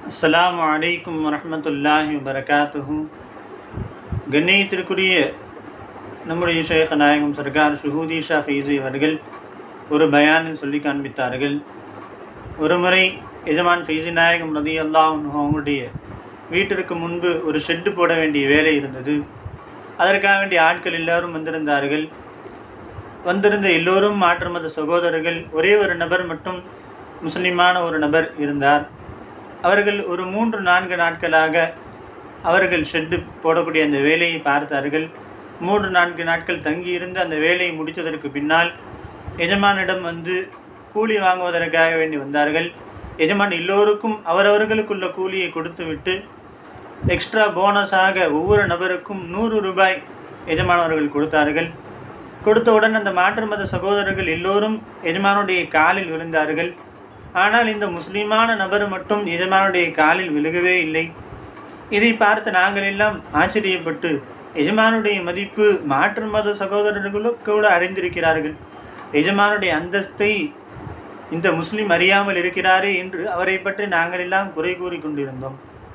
அஸ்ஸலாமு அலைக்கும் வரஹ்மத்துல்லாஹி வபரகாத்துஹு கண்ணியத்திற்குரிய நம்முடைய ஷேக் நாயகம் சர்கார் ஷுஹூதி ஷா ஃபீசி அவர்கள் ஒரு பயானில் சொல்லி காண்பித்தார்கள் ஒரு முறை எஜமான் ஃபீசி நாயகம் ரதி அல்லாஹ் அவங்களுடைய வீட்டிற்கு முன்பு ஒரு ஷெட்டு போட வேண்டிய வேலை இருந்தது அதற்காக வேண்டிய ஆட்கள் எல்லாரும் வந்திருந்தார்கள் வந்திருந்த எல்லோரும் மாற்று மத சகோதரர்கள் ஒரே ஒரு நபர் மட்டும் முஸ்லிமான ஒரு நபர் இருந்தார் அவர்கள் ஒரு மூன்று நான்கு நாட்களாக அவர்கள் ஷெட்டு போடக்கூடிய அந்த வேலையை பார்த்தார்கள் மூன்று நான்கு நாட்கள் தங்கி இருந்து அந்த வேலையை முடித்ததற்கு பின்னால் எஜமானிடம் வந்து கூலி வாங்குவதற்காக வேண்டி வந்தார்கள் எஜமான் எல்லோருக்கும் அவரவர்களுக்குள்ள கூலியை கொடுத்துவிட்டு எக்ஸ்ட்ரா போனஸாக ஒவ்வொரு நபருக்கும் நூறு ரூபாய் எஜமானவர்கள் கொடுத்தார்கள் கொடுத்தவுடன் அந்த மாற்று மத சகோதரர்கள் எல்லோரும் எஜமானுடைய காலில் விழுந்தார்கள் ஆனால் இந்த முஸ்லிமான நபர் மட்டும் எஜமானுடைய காலில் விழுகவே இல்லை இதை பார்த்து நாங்கள் எல்லாம் ஆச்சரியப்பட்டு எஜமானுடைய மதிப்பு மாற்று மத சகோதரர்களும் கூட அறிந்திருக்கிறார்கள் எஜமானுடைய அந்தஸ்தை இந்த முஸ்லிம் அறியாமல் இருக்கிறாரே என்று அவரை பற்றி நாங்கள் எல்லாம் குறை கூறி கொண்டிருந்தோம்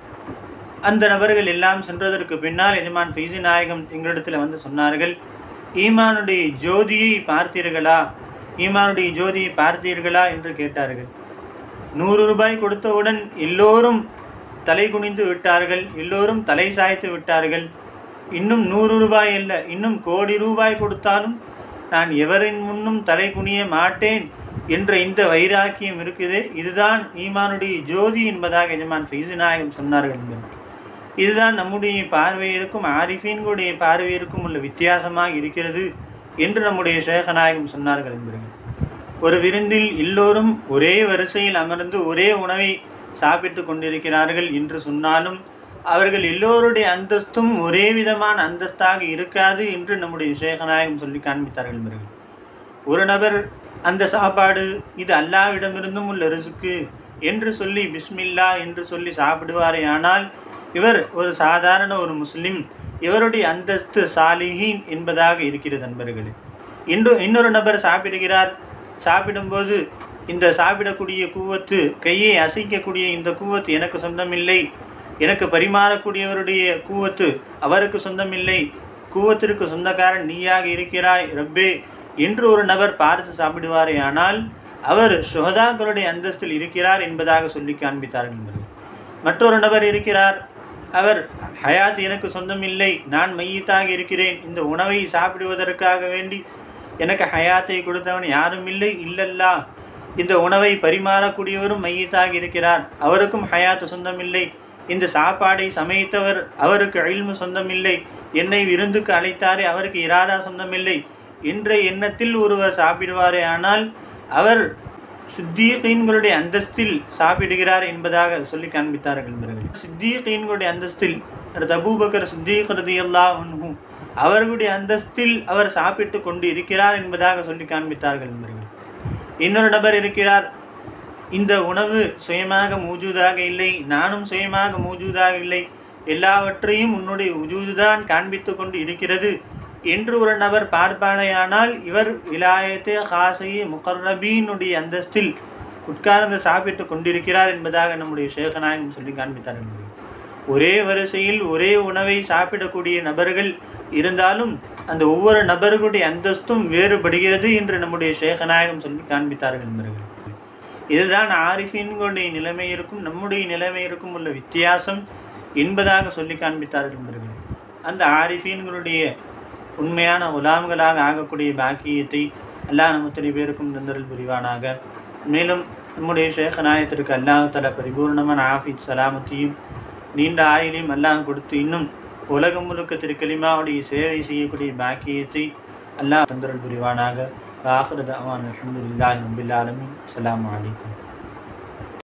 அந்த நபர்கள் எல்லாம் சென்றதற்கு பின்னால் எஜமான் ஃபீசி நாயகம் எங்களிடத்தில் வந்து சொன்னார்கள் ஈமானுடைய ஜோதியை பார்த்தீர்களா ஈமானுடைய ஜோதியை பார்த்தீர்களா என்று கேட்டார்கள் நூறு ரூபாய் கொடுத்தவுடன் எல்லோரும் தலை குனிந்து விட்டார்கள் எல்லோரும் தலை சாய்த்து விட்டார்கள் இன்னும் நூறு ரூபாய் அல்ல இன்னும் கோடி ரூபாய் கொடுத்தாலும் நான் எவரின் முன்னும் தலை குனிய மாட்டேன் என்ற இந்த வைராக்கியம் இருக்குது இதுதான் ஈமானுடைய ஜோதி என்பதாக எஜமான் ஃபைசு நாயகம் சொன்னார்கள் என்பது இதுதான் நம்முடைய பார்வையிற்கும் ஆரிஃபீன்களுடைய பார்வையிற்கும் உள்ள வித்தியாசமாக இருக்கிறது என்று நம்முடைய சேகநாயகம் சொன்னார்கள் என்பது ஒரு விருந்தில் எல்லோரும் ஒரே வரிசையில் அமர்ந்து ஒரே உணவை சாப்பிட்டு கொண்டிருக்கிறார்கள் என்று சொன்னாலும் அவர்கள் எல்லோருடைய அந்தஸ்தும் ஒரே விதமான அந்தஸ்தாக இருக்காது என்று நம்முடைய சேகநாயகம் சொல்லி காண்பித்தார்கள் என்பர்கள் ஒரு நபர் அந்த சாப்பாடு இது அல்லாவிடமிருந்தும் உள்ள ரிசுக்கு என்று சொல்லி பிஸ்மில்லா என்று சொல்லி சாப்பிடுவாரே ஆனால் இவர் ஒரு சாதாரண ஒரு முஸ்லிம் இவருடைய அந்தஸ்து சாலிஹீன் என்பதாக இருக்கிறது நண்பர்களே இன்று இன்னொரு நபர் சாப்பிடுகிறார் சாப்பிடும்போது இந்த சாப்பிடக்கூடிய கூவத்து கையை அசைக்கக்கூடிய இந்த கூவத்து எனக்கு சொந்தமில்லை எனக்கு பரிமாறக்கூடியவருடைய கூவத்து அவருக்கு சொந்தமில்லை கூவத்திற்கு சொந்தக்காரன் நீயாக இருக்கிறாய் ரப்பே என்று ஒரு நபர் பார்த்து சாப்பிடுவாரே ஆனால் அவர் சுகதாக்களுடைய அந்தஸ்தில் இருக்கிறார் என்பதாக சொல்லி காண்பித்தார்கள் மற்றொரு நபர் இருக்கிறார் அவர் ஹயாத் எனக்கு சொந்தமில்லை நான் மையத்தாக இருக்கிறேன் இந்த உணவை சாப்பிடுவதற்காக வேண்டி எனக்கு ஹயாத்தை கொடுத்தவன் யாரும் இல்லை இல்லல்லா இந்த உணவை பரிமாறக்கூடியவரும் மையத்தாக இருக்கிறார் அவருக்கும் ஹயாத்து சொந்தமில்லை இந்த சாப்பாடை சமைத்தவர் அவருக்கு அழில்மு சொந்தமில்லை என்னை விருந்துக்கு அழைத்தாரே அவருக்கு இராதா சொந்தமில்லை என்ற எண்ணத்தில் ஒருவர் சாப்பிடுவாரே ஆனால் அவர் சித்தீகீன்களுடைய அந்தஸ்தில் சாப்பிடுகிறார் என்பதாக சொல்லி காண்பித்தார்கள் என்பவர்கள் சித்தீகீன்களுடைய அந்தஸ்தில் அபூபக்கர் சித்தீகரதி அல்லா அவர்களுடைய அந்தஸ்தில் அவர் சாப்பிட்டு கொண்டு இருக்கிறார் என்பதாக சொல்லி காண்பித்தார்கள் என்பவர்கள் இன்னொரு நபர் இருக்கிறார் இந்த உணவு சுயமாக மூஜூதாக இல்லை நானும் சுயமாக மூஜூதாக இல்லை எல்லாவற்றையும் உன்னுடைய உஜூதுதான் காண்பித்து கொண்டு இருக்கிறது என்று ஒரு நபர் பார்ப்பானையானால் இவர் விலாயத்தே ஹாசையே முகர்ரபீனுடைய அந்தஸ்தில் உட்கார்ந்து சாப்பிட்டு கொண்டிருக்கிறார் என்பதாக நம்முடைய சேகநாயகம் சொல்லி காண்பித்தார்கள் ஒரே வரிசையில் ஒரே உணவை சாப்பிடக்கூடிய நபர்கள் இருந்தாலும் அந்த ஒவ்வொரு நபர்களுடைய அந்தஸ்தும் வேறுபடுகிறது என்று நம்முடைய சேகநாயகம் சொல்லி காண்பித்தார்கள் என்பவர்கள் இதுதான் ஆரிஃபின்களுடைய நிலைமை இருக்கும் நம்முடைய நிலைமை இருக்கும் உள்ள வித்தியாசம் என்பதாக சொல்லி காண்பித்தார்கள் என்பவர்கள் அந்த ஆரிஃபீன்களுடைய உண்மையான உலாம்களாக ஆகக்கூடிய பாக்கியத்தை எல்லா நம்ம இத்தனை பேருக்கும் தந்தரல் புரிவானாக மேலும் நம்முடைய ஷேகநாயத்திற்கு அல்லாஹால பரிபூர்ணமான ஆஃபித் சலாமத்தையும் நீண்ட ஆயிலையும் அல்லாஹ் கொடுத்து இன்னும் உலகம் முழுக்க திருக்கலிமாவுடைய சேவை செய்யக்கூடிய பாக்கியத்தை அல்லாஹ் தந்தரல் புரிவானாக ஆஹ்ரத் அவான் அலமதுல்லாஹி ரபில் ஆலமின் அலாம் வலைக்கம்